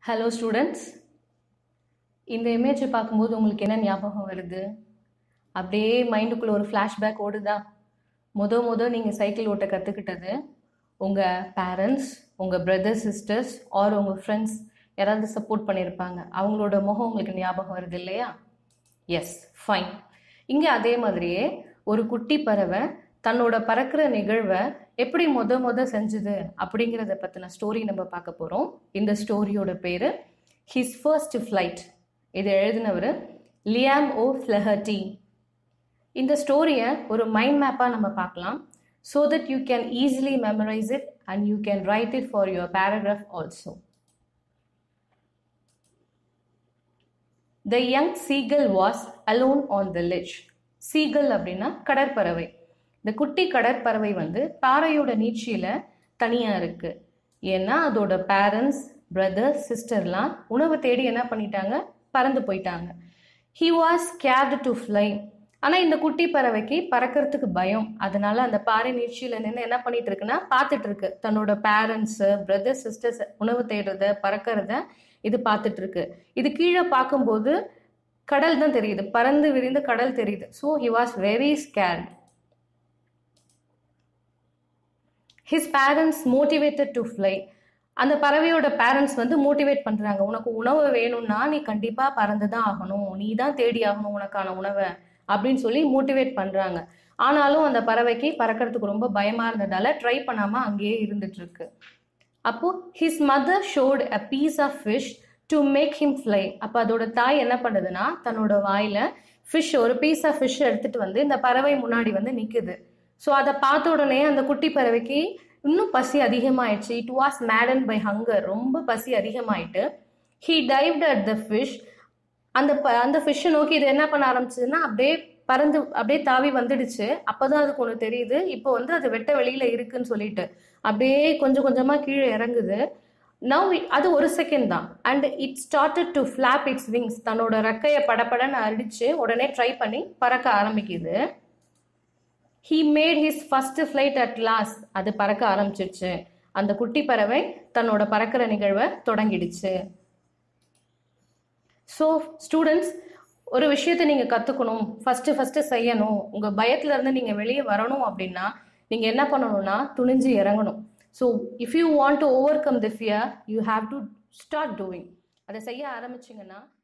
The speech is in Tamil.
ஹலோ ஸ்டூடெண்ட்ஸ் இந்த இமேஜை பார்க்கும்போது உங்களுக்கு என்ன ஞாபகம் வருது அப்படியே மைண்டுக்குள்ளே ஒரு ஃப்ளாஷ்பேக் ஓடுதா முத முத நீங்கள் சைக்கிள் ஓட்ட கற்றுக்கிட்டது உங்கள் பேரண்ட்ஸ் உங்கள் பிரதர்ஸ் சிஸ்டர்ஸ் ஆர் உங்கள் ஃப்ரெண்ட்ஸ் யாராவது சப்போர்ட் பண்ணியிருப்பாங்க அவங்களோட முகம் உங்களுக்கு ஞாபகம் வருது இல்லையா எஸ் ஃபைன் இங்கே அதே மாதிரியே ஒரு குட்டி பறவை தன்னோட பறக்கிற நிகழ்வை எப்படி முத முத செஞ்சுது அப்படிங்கிறத பற்றின ஸ்டோரி நம்ம பார்க்க போகிறோம் இந்த ஸ்டோரியோட பேர் ஹிஸ் ஃபர்ஸ்ட் ஃப்ளைட் இதை எழுதினவர் லியாம் ஓ ஃப்ளஹர்டி இந்த ஸ்டோரியை ஒரு மைண்ட் மேப்பாக நம்ம பார்க்கலாம் so that you can easily memorise it and you can write it for your paragraph also the young seagull was alone on the ledge seagull அப்படின்னா கடற்பறவை இந்த குட்டி கடற்பறவை வந்து பாறையோட நீட்சியில் தனியாக இருக்கு ஏன்னா அதோட பேரண்ட்ஸ் பிரதர்ஸ் சிஸ்டர்லாம் உணவு தேடி என்ன பண்ணிட்டாங்க பறந்து போயிட்டாங்க he was scared to fly ஆனால் இந்த குட்டி பறவைக்கு பறக்கிறதுக்கு பயம் அதனால அந்த பாறை நீட்சியில் நின்று என்ன பண்ணிட்டு இருக்குன்னா பார்த்துட்டு இருக்கு தன்னோட பேரண்ட்ஸு பிரதர்ஸ் சிஸ்டர்ஸ் உணவு தேடுறத பறக்கிறத இது பார்த்துட்டு இருக்கு இது கீழே பார்க்கும்போது கடல் தான் தெரியுது பறந்து விரிந்து கடல் தெரியுது so he was very scared his parents motivated to fly அந்த பறவையோட பேரண்ட்ஸ் வந்து மோட்டிவேட் பண்ணுறாங்க உனக்கு உணவு வேணும்னா நீ கண்டிப்பாக பறந்து தான் ஆகணும் நீ தான் தேடி ஆகணும் உனக்கான உணவை அப்படின்னு சொல்லி மோட்டிவேட் பண்ணுறாங்க ஆனாலும் அந்த பறவைக்கு பறக்கிறதுக்கு ரொம்ப பயமாக இருந்ததால ட்ரை பண்ணாமல் அங்கேயே இருந்துட்டு இருக்கு அப்போ his mother showed a piece of fish to make him fly அப்போ அதோட தாய் என்ன பண்ணுதுன்னா தன்னோட வாயில் ஃபிஷ் ஒரு பீஸ் ஆஃப் ஃபிஷ் எடுத்துட்டு வந்து இந்த பறவை முன்னாடி வந்து நிற்குது ஸோ அதை பார்த்த உடனே அந்த குட்டி பறவைக்கு இன்னும் பசி அதிகமாயிடுச்சு it was maddened by hunger ரொம்ப பசி அதிகமாயிட்டு he dived at the fish அந்த ப அந்த ஃபிஷ்ஷை நோக்கி இது என்ன பண்ண ஆரம்பிச்சதுன்னா அப்படியே பறந்து அப்படியே தாவி வந்துடுச்சு அப்போதான் அதுக்கு ஒன்று தெரியுது இப்போ வந்து அது வெட்ட வெளியில இருக்குன்னு சொல்லிட்டு அப்படியே கொஞ்சம் கொஞ்சமாக கீழே இறங்குது நவ் அது ஒரு செகண்ட் தான் and it started to flap its wings தன்னோட ரெக்கையை படப்படன்னு அடிச்சு உடனே ட்ரை பண்ணி பறக்க ஆரம்பிக்குது he made his first flight at last அது பறக்க ஆரம்பிச்சிருச்சு அந்த குட்டி பறவை தன்னோட பறக்கிற நிகழ்வை தொடங்கிடுச்சு ஸோ ஸ்டூடெண்ட்ஸ் ஒரு விஷயத்தை நீங்கள் கற்றுக்கணும் ஃபஸ்ட்டு ஃபஸ்ட்டு செய்யணும் உங்கள் பயத்துலேருந்து நீங்கள் வெளியே வரணும் அப்படின்னா நீங்கள் என்ன பண்ணணும்னா துணிஞ்சு இறங்கணும் so if you want to overcome the fear you have to start doing அதை செய்ய ஆரம்பிச்சிங்கன்னா